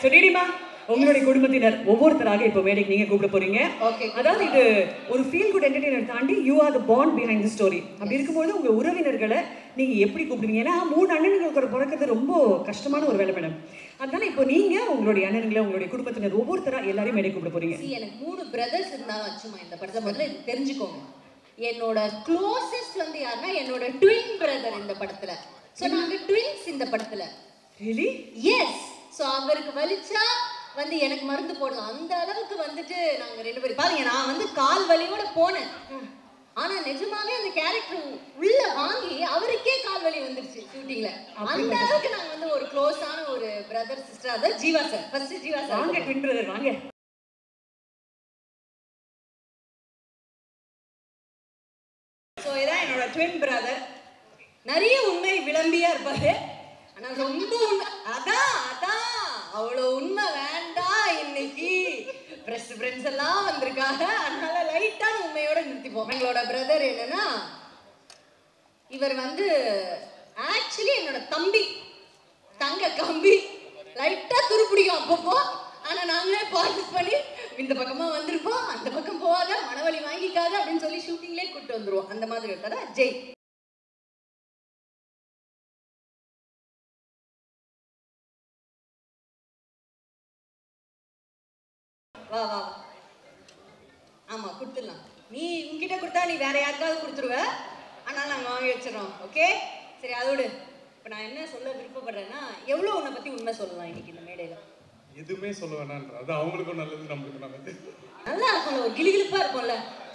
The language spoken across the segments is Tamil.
ரெடிமா உங்களுடைய குடும்பத்தினர் ஒவ்வொருத்தராக இப்போ மேடைக்கு நீங்க கூப்பிட போறீங்க Okay. அதாவது இது ஒரு ஃபீல் குட் என்டர்டெய்னர் தாண்டி you are the bond behind the story அப்படி இருக்கும்போது உங்க உறவினர்களை நீங்க எப்படி கூப்பிடுவீங்க ஏன்னா மூணு அண்ணனுங்களுக்கு ஒரு பிறக்கிறது ரொம்ப கஷ்டமான ஒரு வேலை மேடம் அதனால இப்போ நீங்க உங்களுடைய அண்ணனுங்களை உங்களுடைய குடும்பத்தினர் ஒவ்வொருத்தரா எல்லாரையும் மேடை கூப்பிட போறீங்க See, எனக்கு மூணு பிரதர்ஸ் இருந்தாங்க சும்மா இந்த படத்தை முதல்ல இது தெரிஞ்சுக்கோங்க என்னோட க்ளோசஸ்ட் வந்து யாருன்னா என்னோட ட்வின் பிரதர் இந்த படத்துல ஸோ நாங்க ட்வின்ஸ் இந்த படத்துல ரியலி எஸ் ஸோ அவருக்கு வலிச்சா வந்து எனக்கு மருந்து போடலாம் அந்த அளவுக்கு வந்துட்டு நாங்க ரெண்டு பேரும் பாருங்க நான் வந்து கால் வலியோட போனேன் ஆனா நிஜமாவே அந்த கேரக்டர் உள்ள வாங்கி அவருக்கே கால் வலி வந்துருச்சு ஷூட்டிங்ல அந்த அளவுக்கு நாங்க வந்து ஒரு க்ளோஸான ஒரு பிரதர் சிஸ்டர் அதான் Jeeva sir first Jeeva sir வாங்க ட்வின் பிரதர் வாங்க ஸோ இதான் என்னோட ட்வின் பிரதர் நிறைய உண்மை விளம்பியா இருப்பாரு ஆனா ரொம்ப உண்மை அதான் அதான் அவ்வளோ உண்மை வேண்டாம் இன்னைக்கு பிரஸ் ஃப்ரெண்ட்ஸ் எல்லாம் வந்திருக்காங்க அதனால லைட்டான உண்மையோட நிறுத்திப்போம் எங்களோட பிரதர் என்னன்னா இவர் வந்து ஆக்சுவலி என்னோட தம்பி தங்க கம்பி லைட்டா துருப்பிடிக்கும் அப்பப்போ ஆனா நாங்களே ப்ராசஸ் பண்ணி இந்த பக்கமா வந்திருப்போம் அந்த பக்கம் போகாத மனவழி வாங்கிக்காத அப்படின்னு சொல்லி ஷூட்டிங்லேயே கூட்டு வந்துருவோம் அந்த மாதிரி ஒரு கதை ஜெய் வா வா வா ஆமா கொடுத்துடலாம் நீ உன்கிட்ட கொடுத்தா நீ வேற யாருக்காவது கொடுத்துருவ ஆனால் நாங்கள் வாங்கி வச்சிடறோம் ஓகே சரி அதோடு இப்போ நான் என்ன சொல்ல விருப்பப்படுறேன்னா எவ்வளோ உன்னை பற்றி உண்மை சொல்லலாம் இன்னைக்கு இந்த மேடையில் எதுவுமே சொல்ல வேணான்ற அது அவங்களுக்கும் நல்லது நம்மளுக்கும் நல்லது நல்லா இருக்கும்ல ஒரு கிளிகிளிப்பா இருக்கும்ல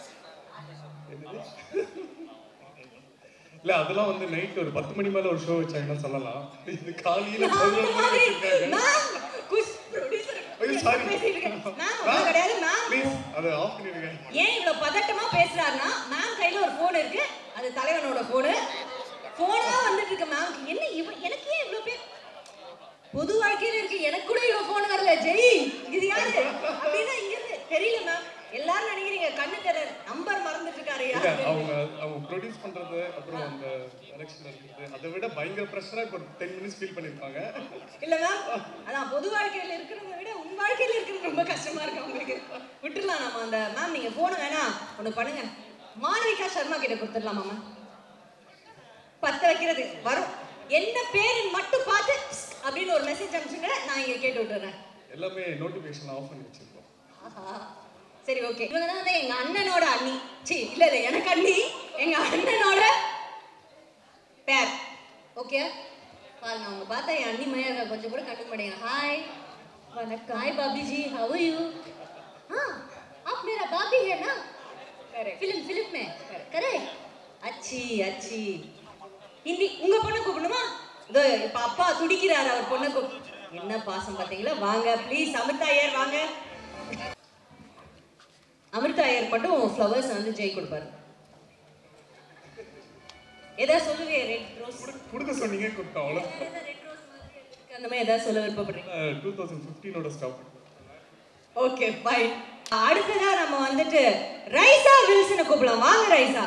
இல்ல அதெல்லாம் வந்து நைட் ஒரு பத்து மணி மேல ஒரு ஷோ வச்சாங்கன்னா சொல்லலாம் இது காலையில பதினொரு மணிக்கு வச்சிருக்காங்க மேம் குஷ் ப்ரொடியூசர் ஐயோ சாரி மேம் ஒன்றும் கிடையாது மேம் ப்ளீஸ் அதை ஆஃப் பண்ணிடுங்க ஏன் இவ்வளோ பதட்டமா பேசுறாருன்னா மேம் கையில ஒரு ஃபோன் இருக்கு அது தலைவனோட ஃபோனு ஃபோனா வந்துட்டு இருக்கு மேம் என்ன இவ எனக்கு ஏன் இவ்வளோ பேர் பொது வாழ்க்கையில இருக்கு எனக்கு கூட இவ்வளோ ஃபோன் வரல ஜெய் இது யாரு அப்படின்னா இங்க இருந்து தெரியல மேம் எல்லாரும் நினைக்கிறீங்க கண்ணு தெரியல நம்பர் மறந்துட்டு இருக்காரு இல்ல யாரு அவங்க அவங்க ப்ரொடியூஸ் பண்றது அப்புறம் அந்த டைரக்ஷன் இருக்கிறது அதை விட பயங்கர ப்ரெஷரா இப்போ டென் மினிட்ஸ் ஃபீல் பண்ணிருப்பாங்க இல்ல மேம் அதான் பொது வாழ்க்கையில இருக்கிறத விட உன் வாழ்க்கையில இருக்கிறது ரொம்ப கஷ்டமா இருக்கு உங்களுக்கு விட்டுறலாம் நம்ம அந்த மேம் நீங்க போன வேணாம் ஒண்ணு பண்ணுங்க மாளவிகா சர்மா கிட்ட கொடுத்துடலாமா மேம் பத்த வைக்கிறது வரும் என்ன பேருன்னு மட்டும் பார்த்து ப்ஸ் அப்படின்னு ஒரு மெசேஜ் அனுப்பிச்சுங்க நான் இங்க கேட்டு விட்டுறேன் எல்லாமே நோட்டிஃபிகேஷன் ஆஃப் பண்ணி வச்சிருக்கோம் ஆஹா. சரி ஓகே இவங்க தான் வந்து எங்க அண்ணனோட அண்ணி சி இல்ல இல்ல எனக்கு அண்ணி எங்க அண்ணனோட பேர் ஓகே பாருங்க அவங்க பார்த்தா என் அண்ணி மையா இருக்கா கொஞ்சம் கூட கண்டுக்க மாட்டேங்க ஹாய் வணக்கம் ஹாய் பாபி ஜி ஹவ் யூ हाँ आप मेरा भाभी है ना करेक्ट फिल्म फिल्म में करेक्ट अच्छी अच्छी ஹிந்தி உங்க பொண்ணை கூப்பிடணுமா இதோ இப்ப அப்பா துடிக்கிறாரு அவர் பொண்ணை கூப் என்ன பாசம் பாத்தீங்களா வாங்க ப்ளீஸ் அமிர்தா ஐயர் வாங்க அமிர்தா ஐயர் மட்டும் ஃப்ளவர்ஸ் வந்து ஜெய் கொடுப்பாரு ஏதாவது சொல்லுவே ரெட் ரோஸ் கொடுக்க சொன்னீங்க கொடுத்தோம் அவ்வளோ ரெட் ரோஸ் மாதிரி இருக்கு. அந்த மாதிரி ஏதாவது சொல்ல விருப்பப்படுறீங்க டூ தௌசண்ட் ஃபிஃப்டீனோட ஸ்டாப் ஓகே ஃபைன் அடுத்ததா நம்ம வந்துட்டு ரைசா வில்சனை கூப்பிடலாம் வாங்க ரைசா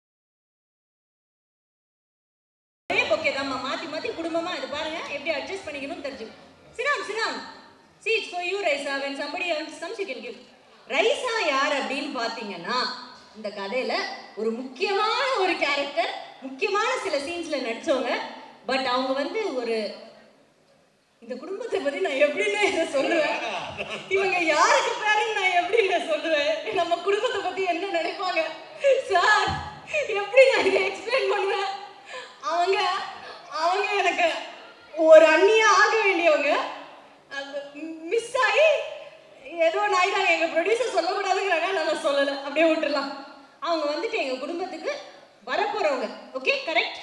ஒரே ஓகே தான் மாத்தி மாத்தி குடும்பமா இது பாருங்க எப்படி அட்ஜஸ்ட் பண்ணிக்கணும் தெரிஞ்சு சிராம் சிராம் seats for you Raiza when somebody earns comes you can give Raiza யார் அப்படின்னு பாத்தீங்கன்னா இந்த கதையில ஒரு முக்கியமான ஒரு கேரக்டர் முக்கியமான சில சீன்ஸ்ல நடிச்சவங்க பட் அவங்க வந்து ஒரு இந்த குடும்பத்தை பத்தி நான் எப்படின்னு இதை சொல்லுவேன் இவங்க யாருக்கு பேருன்னு நான் எப்படின்னு சொல்லுவேன் நம்ம குடும்பத்தை பத்தி என்ன நினைப்பாங்க சார் எப்படி நான் இதை எக்ஸ்பிளைன் பண்ணுவேன் அவங்க அவங்க எனக்கு ஒரு அண்ணியா ஆக வேண்டியவங்க மிஸ் ஆகி ஏதோ நாயிட்டாங்க எங்க ப்ரொடியூசர் சொல்லக்கூடாதுங்கிறாங்க நான் சொல்லலை அப்படியே விட்டுறலாம் அவங்க வந்துட்டு எங்க குடும்பத்துக்கு வரப்போறவங்க ஓகே கரெக்ட்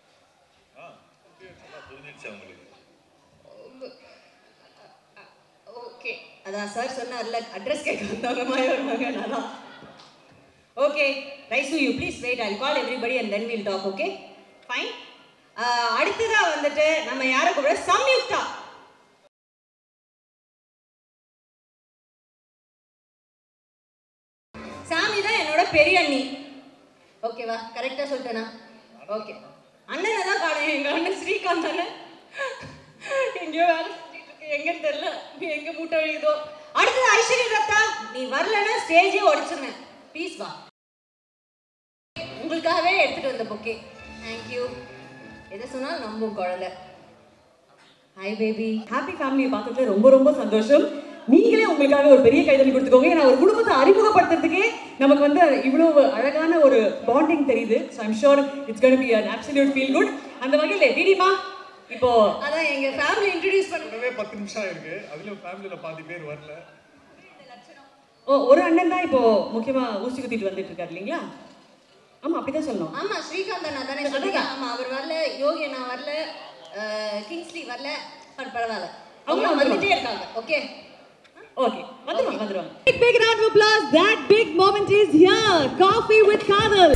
ஓகே அதான் சார் சொன்னார்ல அட்ரஸ் கேட்க வந்தவங்க மாதிரி வருவாங்க நல்லா okay rise you please wait I call everybody and then will talk okay fine அடுத்ததா வந்துட்டு நம்ம யாரை கூட சம்யுக்தா சாமி தான் என்னோட பெரிய அண்ணி ஓகேவா கரெக்டா சொல்லிட்டேனா ஓகே அண்ணனை தான் காணும் எங்க அண்ணன் ஸ்ரீகாந்த் அண்ணன் எங்கேயோ வேலை செஞ்சுட்டு இருக்கு எங்கன்னு தெரியல நீ எங்க மூட்டை அழியுதோ அடுத்தது ஐஸ்வர்யா தத்தா நீ வரலன்னா ஸ்டேஜே உடைச்சிருவேன் ப்ளீஸ் வா உங்களுக்காகவே எடுத்துட்டு வந்த பொக்கே தேங்க்யூ எதை சொன்னாலும் நம்பும் குழந்தை ஹாய் பேபி ஹாப்பி ஃபேமிலியை பார்த்ததுல ரொம்ப ரொம்ப சந்தோஷம் நீங்களே உங்களுக்காக ஒரு பெரிய கைதறி கொடுத்துக்கோங்க ஏன்னா ஒரு குடும்பத்தை அறிமுகப்படுத்துறதுக்கே நமக்கு வந்து இவ்வளவு அழகான ஒரு பாண்டிங் தெரியுது so I'm sure it's gonna be an absolute feel good அந்த வகையில் டிடிமா இப்போ அதான் எங்க ஃபேமிலி இன்ட்ரடியூஸ் பண்ண கூடவே பத்து நிமிஷம் இருக்கு அதுலயும் ஃபேமிலியில பாதி பேர் வரல ஓ, ஒரு அண்ணன் தான் இப்போ முக்கியமா ஊசி குத்திட்டு வந்துட்டு இருக்காரு இல்லைங்களா ஆமா அப்படிதான் சொல்லணும் ஆமா ஸ்ரீகாந்த் அண்ணா தானே சொல்றீங்க ஆமா அவர் வரல யோகி அண்ணா வரல அஹ், கிங்ஸ்லி வரல பட் பரவாயில்ல அவங்க அவங்க வந்துட்டே இருக்காங்க ஓகே ஓகே வந்துருவாங்க வந்துருவாங்க Big, big round of applause. That big moment is here. Coffee with Kadal.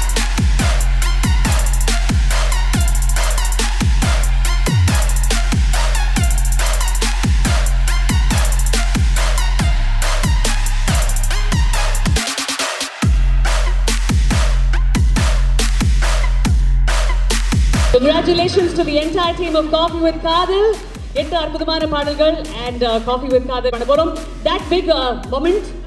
Congratulations to the entire team of Coffee with Kadal. எட்டு அற்புதமான பாடல்கள் அண்ட் காஃபி வித் காதல் பண்ண போறோம் தட் பிக் மொமெண்ட்